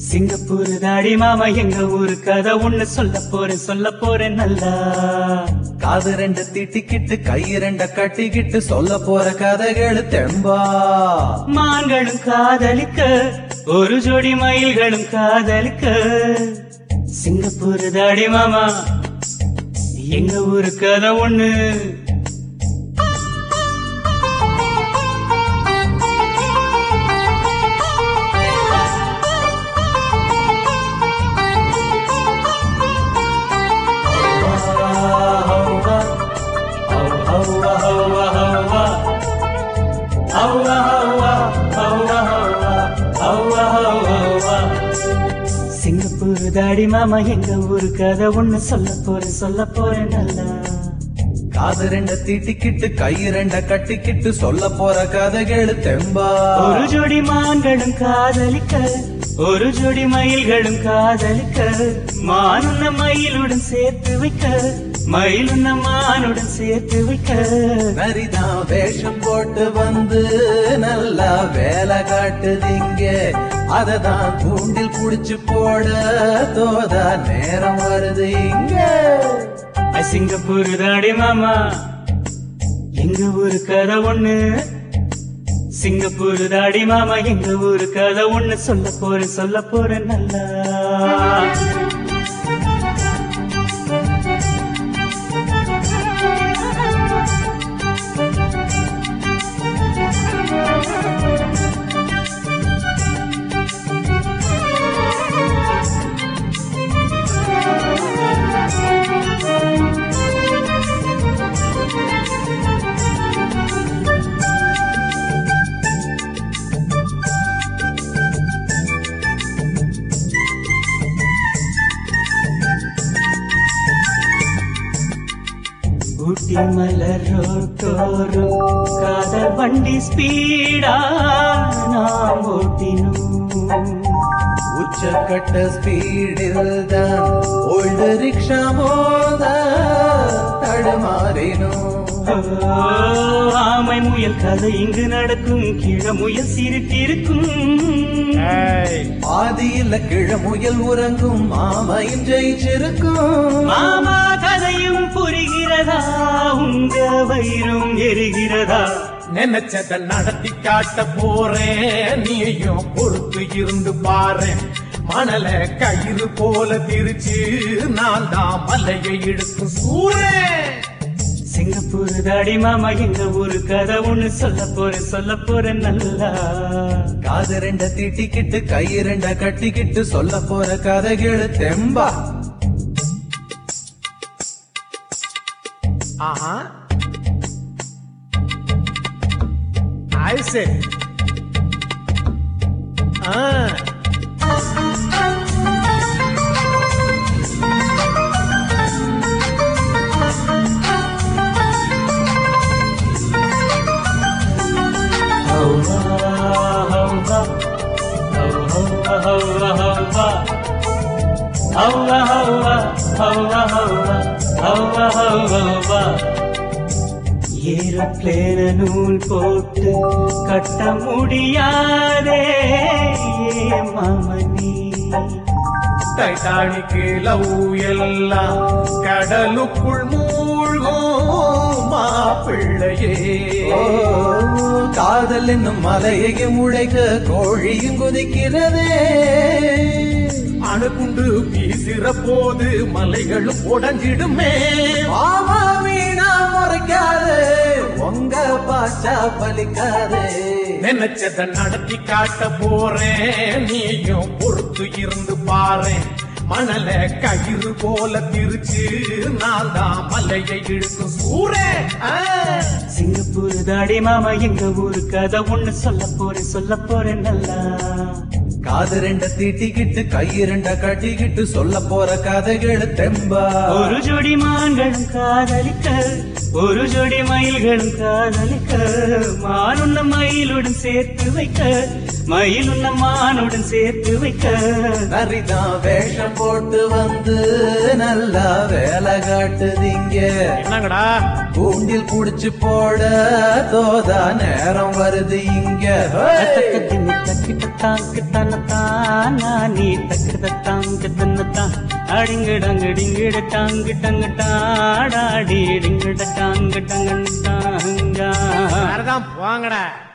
Singapore தாடி மாமா எங்க ஊரு கதை ஒண்ணு சொல்ல போறேன் சொல்ல போறேன் நல்லா காது ரெண்டு திட்டிக்கிட்டு கை ரெண்ட கட்டிக்கிட்டு சொல்ல போற கதைகள் தெம்பா மான்களும் காதலிக்க ஒரு ஜோடி மயில்களும் காதலிக்க சிங்கப்பூர் தாடி மாமா எங்க ஊரு கதை ஒண்ணு சிங்கப்பூர் தாடி மாமா எங்க ஊரு கதை ஒண்ணு சொல்ல போறேன் சொல்ல போறேன் நல்லா காது ரெண்ட திட்டிக்கிட்டு கை ரெண்ட கட்டிக்கிட்டு சொல்ல போற கதைகள் தெம்பா ஒரு ஜோடி மான்களும் காதலிக்க ஒரு ஜோடி மயில்களும் காதலிக்க மானுன்ன மயிலுடன் சேர்த்து வைக்க மயிலுன்ன மானுடன் சேர்த்து வைக்க நரிதான் வேஷம் போட்டு வந்து நல்லா வேலை காட்டுதீங்க அததான் தூண்டில் புடிச்சு போட தோதா நேரம் வருது இங்க அ, சிங்கப்பூர் தாடி மாமா எங்க ஊரு கதை ஒண்ணு சிங்கப்பூர் தாடி மாமா எங்க ஊரு கதை ஒண்ணு சொல்ல போறேன் சொல்ல போறேன் நல்லா ஊட்டி மலர் ரோட்டோரும் காதல் வண்டி ஸ்பீடா நாம் ஓட்டினோம் உச்சக்கட்ட ஸ்பீடில் தான் ஓல்டு ரிக்ஷா மோத தடுமாறினோம் ஓ, ஆமை முயல் கதை இங்கு நடக்கும் கிழ முயல் சிரித்திருக்கும் ஆதியில கிழமுயல் உறங்கும் மாமையும் ஜெயிச்சிருக்கும் மாமா கதையும் புரிகிறதா உங்க வயிறும் எரிகிறதா நினைச்சத நடத்தி காட்ட போறேன் நீயும் பொறுத்து இருந்து பாரு மணல கயிறு போல திரிச்சு நான் தான் மலையை இழுக்கும் சூரன் சிங்கப்பூர் தாடி மாமா எங்க ஊரு கதை ஒண்ணு சொல்ல போறேன் சொல்ல போறேன் நல்லா காது ரெண்ட திட்டிக்கிட்டு கை ரெண்ட கட்டிக்கிட்டு சொல்ல போற கதைகள் தெம்பா ஆஹா I see. ஆ ஹௌவா, ஹௌவா, ஹௌவா, ஹௌவா, ஹௌவா. ஹௌவா, ஹௌவா, ஹௌவா, ஹௌவா, ஹௌவா, ஹௌவா, ஹௌவா. ஏரோப்ளேன நூல் போட்டு கட்ட முடியாதே மாமனி டைட்டானிக்கு லவ் எல்லாம் கடலுக்குள் மூழ்கும் மாப்பிள்ளையே ஓ, காதல் என்னும் மலையையும் உடைக்க கோழியும் குதிக்கிறதே அணுகுண்டு வீசுற போது மலைகளும் உடஞ்சிடுமே மாமா வீணா முறைக்காது உங்க பாச்சா பலிக்காது நினைச்சத நடத்தி காட்ட போறேன் நீயும் பொறுத்து இருந்து பாரு மணல கயிறு போல திரிச்சு நான் தான் மலையை இழுக்கும் சூரன் ஆ. சிங்கப்பூர் தாடி மாமா எங்க ஊரு கதை ஒண்ணு சொல்ல போறேன் சொல்ல போறேன் நல்லா காது ரெண்ட தீட்டிக்கிட்டு கை ரெண்ட கட்டிக்கிட்டு சொல்ல போற கதைகள் தெம்பா ஒரு ஜோடி மான்களும் காதலிக்க ஒரு ஜோடி மயில்களும் காதலிக்க மானுன்ன மயிலுடன் சேர்த்து வைக்க மயிலுன்ன மானுடன் சேர்த்து வைக்க நரிதான் வேஷம் போட்டு வந்து நல்லா வேலை காட்டுதீங்க என்னங்கடா கூண்டில் புடிச்சு போட தோதா நேரம் வருது இங்க ஹோய்! தக்கத்தின்னு தக்கிட்டத்தாங்கு தன்னத்தான் நானே தக்கத்தாங்கு தன்னத்தான் அடிங்கடங்கு டிங்கிட டாங்கு டங்கு டாடாடி டிங்கிட டாங்கு டங்கு டாங்கா வேறதான் போங்கடா